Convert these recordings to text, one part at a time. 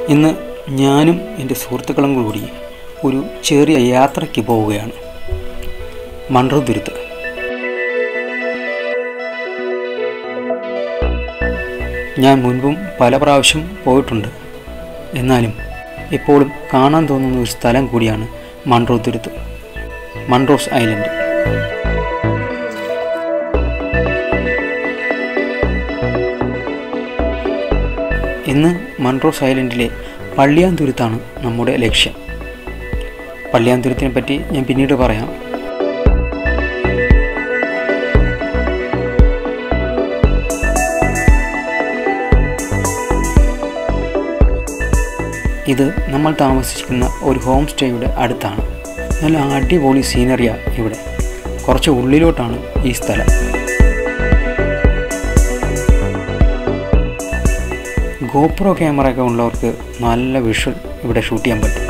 ഇന്ന് ഞാനും എൻ്റെ സുഹൃത്തുക്കളും കൂടി ഒരു ചെറിയ യാത്രയ്ക്ക് പോവുകയാണ് മൺട്രോ തുരുത്ത് ഞാൻ മുൻപും പല പ്രാവശ്യം പോയിട്ടുണ്ട് എന്നാലും എപ്പോഴും കാണാൻ തോന്നുന്ന ഒരു സ്ഥലം കൂടിയാണ് മൺട്രോ തുരുത്ത് മൺട്രോസ് ഐലൻഡ് ഇന്ന് മൺട്രോസ് ഐലൻഡിലെ പള്ളിയാന്തുരുത്താണ് നമ്മുടെ ലക്ഷ്യം പള്ളിയാന്തുരുത്തിനെ പറ്റി ഞാൻ പിന്നീട് പറയാം ഇത് നമ്മൾ താമസിക്കുന്ന ഒരു ഹോം സ്റ്റേയുടെ അടുത്താണ് നല്ല അടിപൊളി സീനറിയ ഇവിടെ കുറച്ച് ഉള്ളിലോട്ടാണ് ഈ സ്ഥലം ഗോപ്രോ ക്യാമറയൊക്കെ ഉള്ളവർക്ക് നല്ല വിഷ്വൽ ഇവിടെ ഷൂട്ട് ചെയ്യാൻ പറ്റും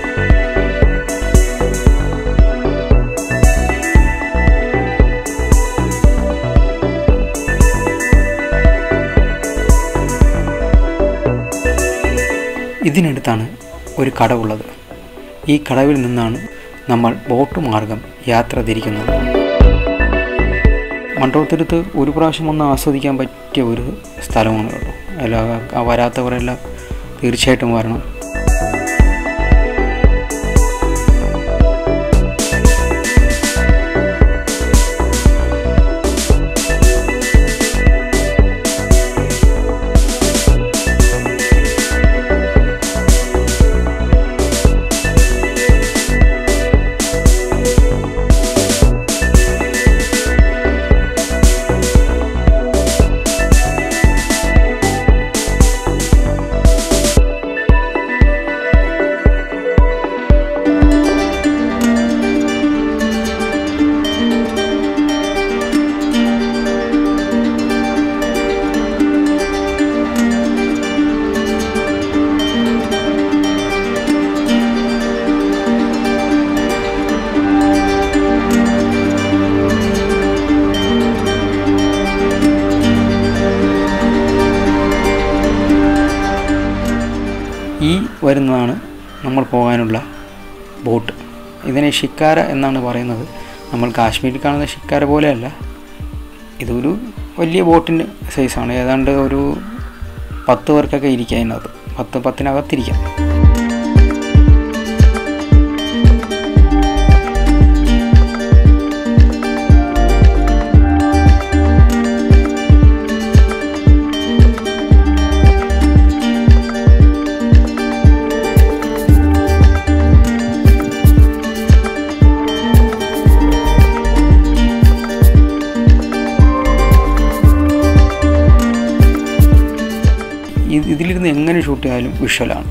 ഇതിനടുത്താണ് ഒരു കടവുള്ളത് ഈ കടവിൽ നിന്നാണ് നമ്മൾ ബോട്ട് മാർഗം യാത്ര തിരിക്കുന്നത് മണ്ഡപത്തുരുത്ത് ഒരു പ്രാവശ്യം ഒന്ന് ആസ്വദിക്കാൻ പറ്റിയ ഒരു സ്ഥലമാണ് കേട്ടോ എല്ലാ വരാത്തവരെല്ലാം തീർച്ചയായിട്ടും വരണം ഈ വരുന്നതാണ് നമ്മൾ പോകാനുള്ള ബോട്ട് ഇതിനെ ഷിക്കാര എന്നാണ് പറയുന്നത് നമ്മൾ കാശ്മീരിൽ കാണുന്ന ഷിക്കാര പോലെയല്ല ഇതൊരു വലിയ ബോട്ടിൻ്റെ സൈസാണ് ഏതാണ്ട് ഒരു പത്ത് പേർക്കൊക്കെ ഇരിക്കാം അതിനകത്ത് പത്ത് പത്തിനകത്തിരിക്കാം ഇത് ഇതിലിരുന്ന് എങ്ങനെ ഷൂട്ട് ചെയ്താലും വിഷ്വലാണ്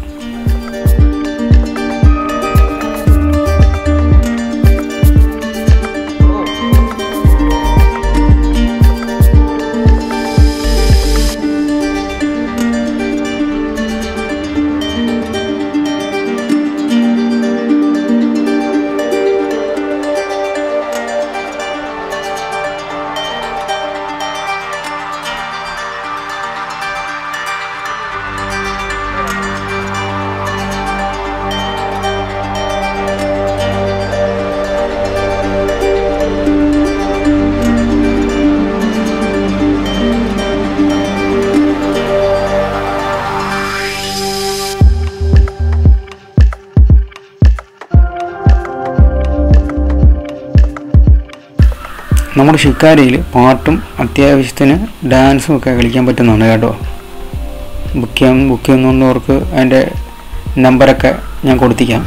നമ്മുടെ ഷിക്കാരയിൽ പാട്ടും അത്യാവശ്യത്തിന് ഡാൻസും ഒക്കെ കളിക്കാൻ പറ്റുന്നതാണ് കേട്ടോ ബുക്ക് ചെയ്യാൻ ബുക്ക് ചെയ്യുന്നവർക്ക് അതിൻ്റെ നമ്പറൊക്കെ ഞാൻ കൊടുത്തിക്കാം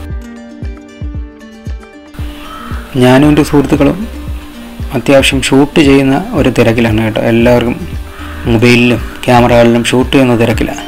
ഞാനും എൻ്റെ സുഹൃത്തുക്കളും അത്യാവശ്യം ഷൂട്ട് ചെയ്യുന്ന ഒരു തിരക്കിലാണ് കേട്ടോ എല്ലാവർക്കും മൊബൈലിലും ക്യാമറകളിലും ഷൂട്ട് ചെയ്യുന്ന തിരക്കിലാണ്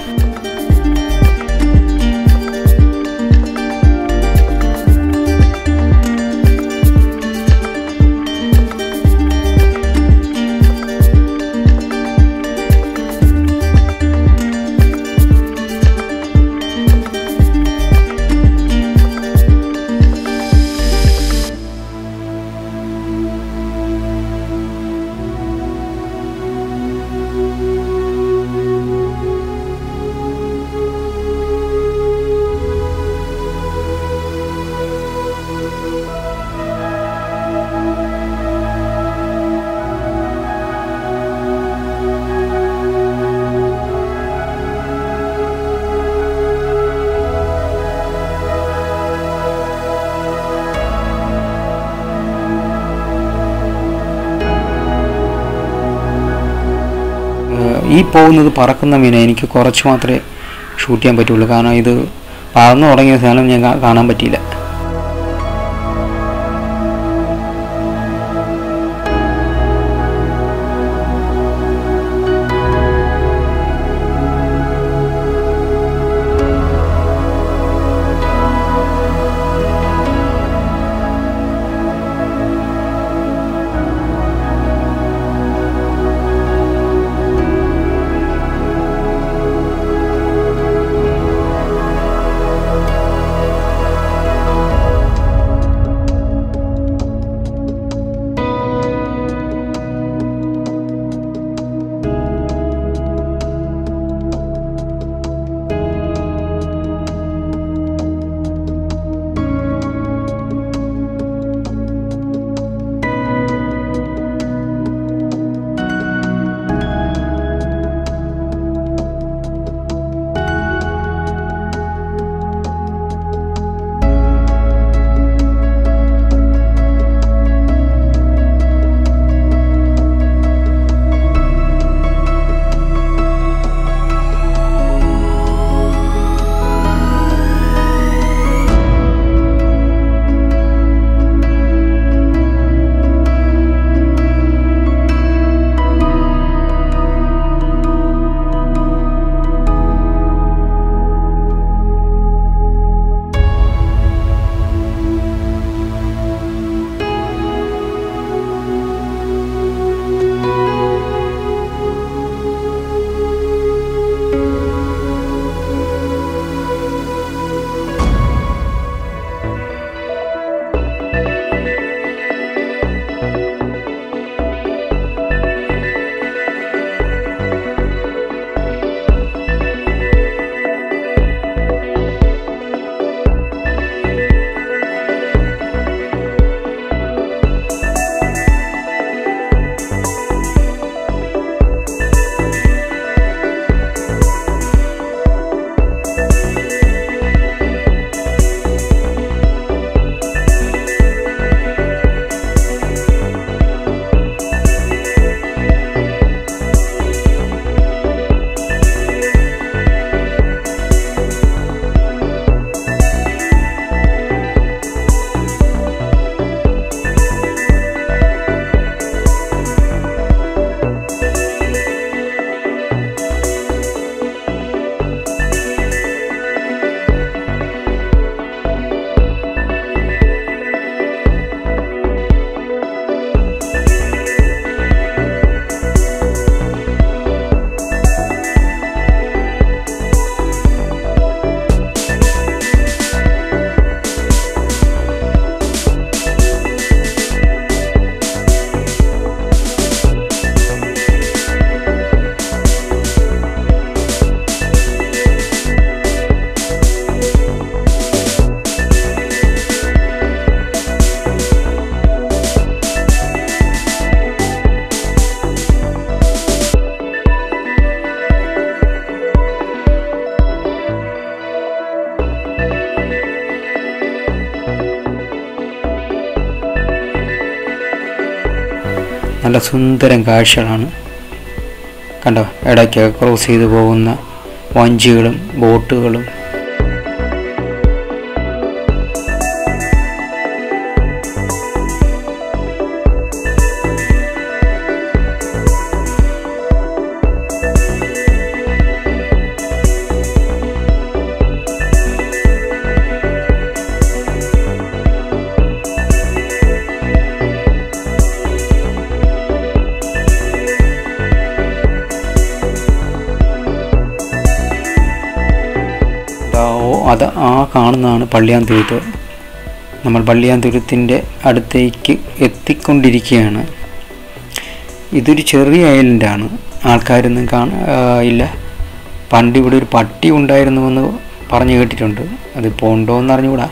ഈ പോകുന്നത് പറക്കുന്ന മീനെ എനിക്ക് കുറച്ച് മാത്രമേ ഷൂട്ട് ചെയ്യാൻ പറ്റുള്ളൂ കാരണം ഇത് പറന്നു തുടങ്ങിയ സാധനം ഞാൻ കാ- കാണാൻ പറ്റിയില്ല നല്ല സുന്ദരം കാഴ്ചകളാണ് കണ്ടോ ഇടയ്ക്ക് ക്രോസ് ചെയ്ത് പോകുന്ന വഞ്ചികളും ബോട്ടുകളും ദാ ഓ അത് ആ കാണുന്നതാണ് പള്ളിയാന്തുരുത്ത് നമ്മൾ പള്ളിയാന്തുരുത്തിൻ്റെ അടുത്തേക്ക് എത്തിക്കൊണ്ടിരിക്കുകയാണ് ഇതൊരു ചെറിയ ഐലൻഡാണ് ആൾക്കാരൊന്നും കാണ ആ, ഇല്ല പണ്ട് ഇവിടെ ഒരു പട്ടി ഉണ്ടായിരുന്നുവെന്ന് പറഞ്ഞു കേട്ടിട്ടുണ്ട് അതിപ്പോൾ ഉണ്ടോ എന്ന് അറിഞ്ഞുകൂടാ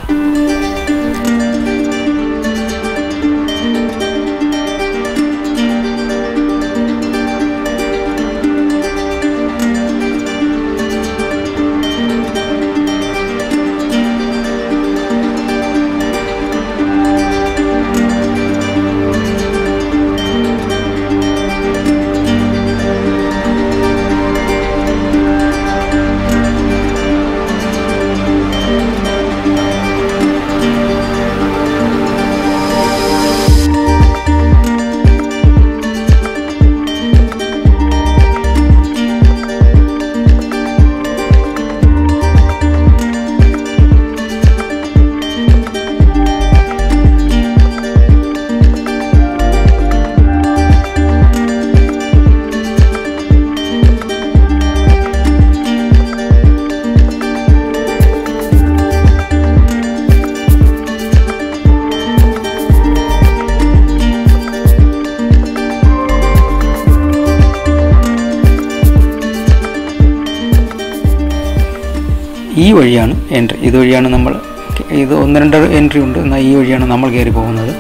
ഈ വഴിയാണ് എൻട്രി ഇതുവഴിയാണ് നമ്മൾ ഇത് ഒന്ന് രണ്ട് എൻട്രി ഉണ്ട് എന്നാൽ ഈ വഴിയാണ് നമ്മൾ കയറി പോകുന്നത്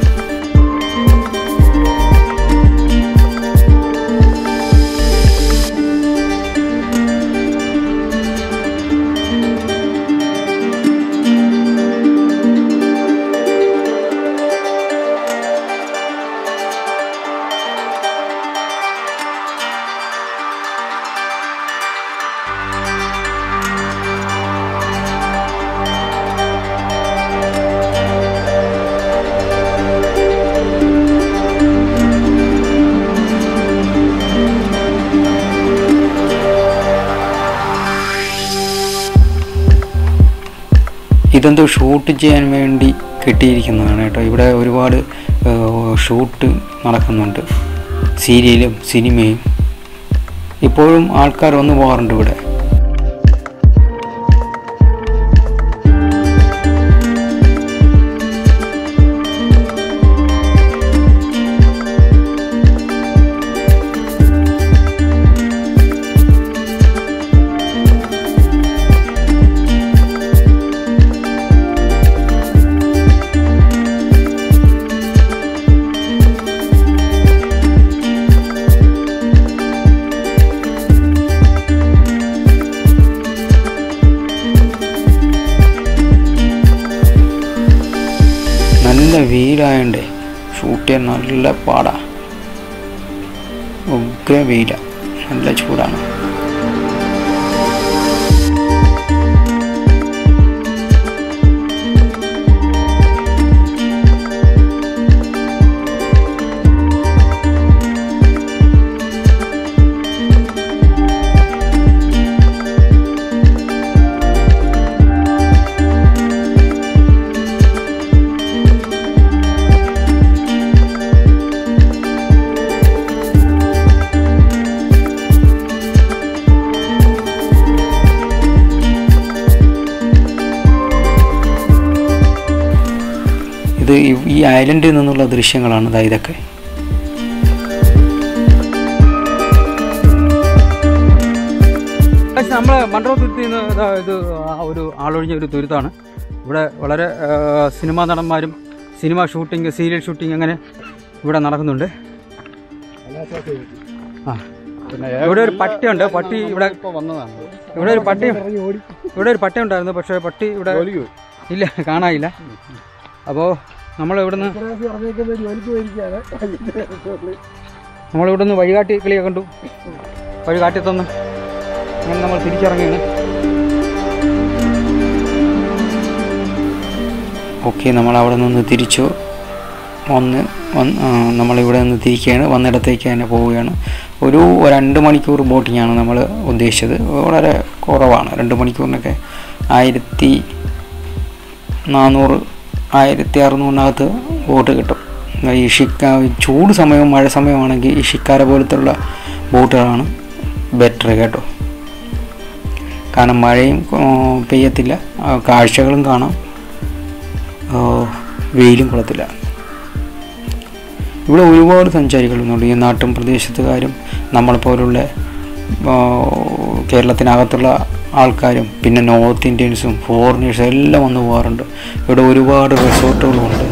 ഇതെന്തോ ഷൂട്ട് ചെയ്യാൻ വേണ്ടി കെട്ടിയിരിക്കുന്നതാണ് കേട്ടോ ഇവിടെ ഒരുപാട് ഏഹ്, ഷൂട്ട് നടക്കുന്നുണ്ട് സീരിയലും സിനിമയും ഇപ്പോഴും ആൾക്കാർ വന്നു പോകാറുണ്ട് ഇവിടെ നല്ല വെയിലായണ്ടേ ഷൂട്ട് ചെയ്യാൻ നല്ല പാടാ ഉഗ്ര വെയില നല്ല ചൂടാണ് ഇത് ഈ- ഈ ഐലൻഡിൽ നിന്നുള്ള ദൃശ്യങ്ങളാണ് ദാ ഇതൊക്കെ നമ്മൾ മൺട്രോ തുരുത്തിൽ നിന്ന് ഇതാ ഇത് ആ ഒരു ആളൊഴിഞ്ഞ ഒരു തുരുത്താണ് ഇവിടെ വളരെ ആ, സിനിമാ നടന്മാരും സിനിമ ഷൂട്ടിംഗ് സീരിയൽ ഷൂട്ടിംഗ് അങ്ങനെ ഇവിടെ നടക്കുന്നുണ്ട് ആ ഇവിടെ ഒരു പട്ടിയുണ്ട് പട്ടി ഇവിടെ വന്നതാണ് ഇവിടെ ഒരു പട്ടി ഇവിടെ ഒരു പട്ടി ഉണ്ടായിരുന്നു പക്ഷേ പട്ടി ഇവിടെ ഇല്ല കാണാനില്ല അപ്പോൾ നമ്മൾ ഇവിടുന്ന് നമ്മളിവിടുന്ന് വഴികാട്ടി കിളിയെ കണ്ടു വഴികാട്ടി തന്നു അങ്ങനെ നമ്മൾ തിരിച്ചിറങ്ങിയാണ് ഓക്കെ നമ്മൾ അവിടെ നിന്ന് തിരിച്ചു വന്ന് വന്ന് ആ, നമ്മളിവിടെ നിന്ന് തിരിക്കുകയാണ് വന്നിടത്തേക്ക് തന്നെ പോവുകയാണ് ഒരു രണ്ട് മണിക്കൂർ ബോട്ടിങ്ങാണ് നമ്മൾ ഉദ്ദേശിച്ചത് വളരെ കുറവാണ് രണ്ട് മണിക്കൂറിനൊക്കെ ആയിരത്തി നാനൂറ് ആയിരത്തി അറുന്നൂറിനകത്ത് ബോട്ട് കിട്ടും ഈ ഷിക്ക ചൂട് സമയവും മഴ സമയമാണെങ്കിൽ ഈ ഷിക്കാര പോലത്തുള്ള ബോട്ടുകളാണ് ബെറ്റർ കേട്ടോ കാരണം മഴയും ആ, പെയ്യത്തില്ല ആ, കാഴ്ചകളും കാണാം ആ, വെയിലും കൊള്ളത്തില്ല ഇവിടെ ഒരുപാട് സഞ്ചാരികളുണ്ട് ഈ നാട്ടും പ്രദേശത്തുകാരും നമ്മളെപ്പോലുള്ള ആ, കേരളത്തിനകത്തുള്ള ആൾക്കാരും പിന്നെ നോർത്ത് ഇന്ത്യൻസും ഫോറിനേഴ്സും എല്ലാം വന്നു പോകാറുണ്ട് ഇവിടെ ഒരുപാട് റിസോർട്ടുകളുമുണ്ട്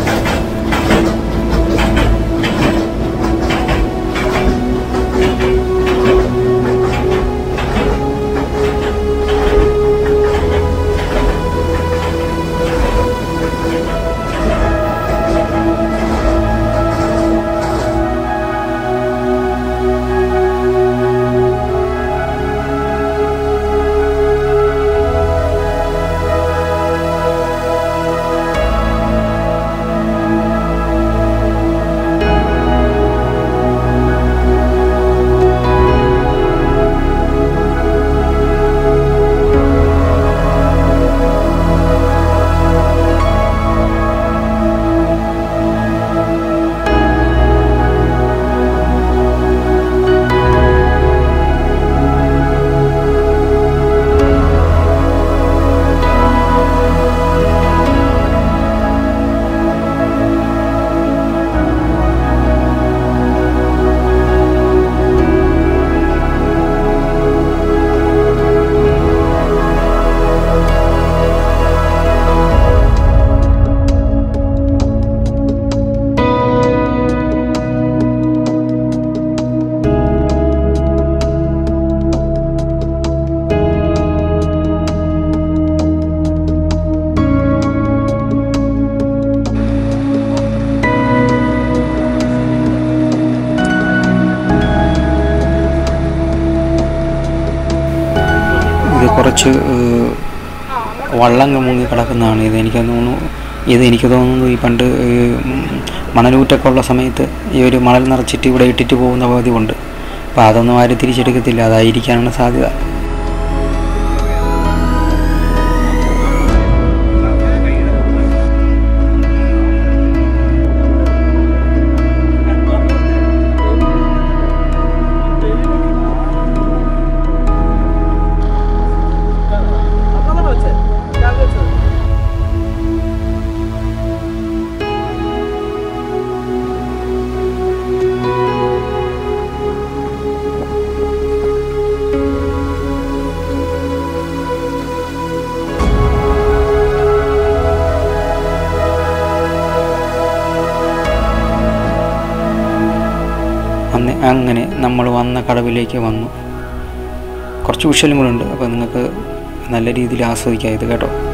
കുറച്ച് ഏഹ്, വള്ളം മുങ്ങി കിടക്കുന്നതാണ് ഇത് എനിക്ക് തോന്നുന്നു ഇത് എനിക്ക് തോന്നുന്നു ഈ പണ്ട് ഏഹ്, ഉം, മണലൂറ്റൊക്കെ ഉള്ള സമയത്ത് ഈ ഒരു മണൽ നിറച്ചിട്ട് ഇവിടെ ഇട്ടിട്ട് പോകുന്ന പതിവുണ്ട് അപ്പോൾ അതൊന്നും ആരും തിരിച്ചെടുക്കത്തില്ല അതായിരിക്കാനാണ് സാധ്യത അന്ന് അങ്ങനെ നമ്മൾ വന്ന കടവിലേക്ക് വന്നു കുറച്ച് വിഷലും കൂടെ ഉണ്ട് അപ്പോൾ നിങ്ങൾക്ക് നല്ല രീതിയിൽ ആസ്വദിക്കാം ഇത് കേട്ടോ